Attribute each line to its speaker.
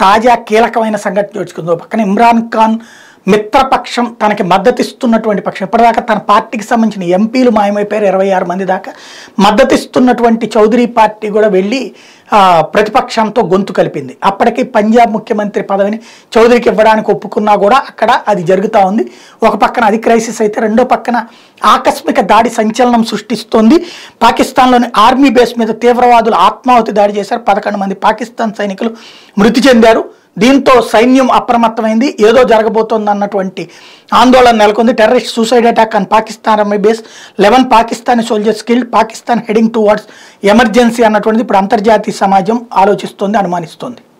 Speaker 1: తాజా కీలకమైన సంఘటన చోచుకుంది ఓ పక్కన ఇమ్రాన్ ఖాన్ మిత్రపక్షం తనకి మద్దతిస్తున్నటువంటి పక్షం ఇప్పటిదాకా తన పార్టీకి సంబంధించిన ఎంపీలు మాయమైపోయారు ఇరవై ఆరు మంది దాకా మద్దతిస్తున్నటువంటి చౌదరి పార్టీ కూడా వెళ్ళి ఆ, ప్రతిపక్షంతో గొంతు కలిపింది అప్పటికి పంజాబ్ ముఖ్యమంత్రి పదవిని చౌదరికి ఇవ్వడానికి ఒప్పుకున్నా కూడా అక్కడ అది జరుగుతూ ఉంది ఒక పక్కన అది క్రైసిస్ అయితే రెండో పక్కన ఆకస్మిక దాడి సంచలనం సృష్టిస్తోంది పాకిస్తాన్లోని ఆర్మీ బేస్ మీద తీవ్రవాదులు ఆత్మాహుతి దాడి చేశారు పదకొండు మంది పాకిస్తాన్ సైనికులు మృతి చెందారు దీంతో సైన్యం అప్రమత్తమైంది ఏదో జరగబోతోంది అన్నటువంటి ఆందోళన నెలకొంది terrorist suicide attack on Pakistan army base eleven Pakistani soldiers killed Pakistan heading towards emergency అన్నటువంటిది ఇప్పుడు అంతర్జాతీయ సమాజం ఆలోచిస్తోంది అనుమానిస్తోంది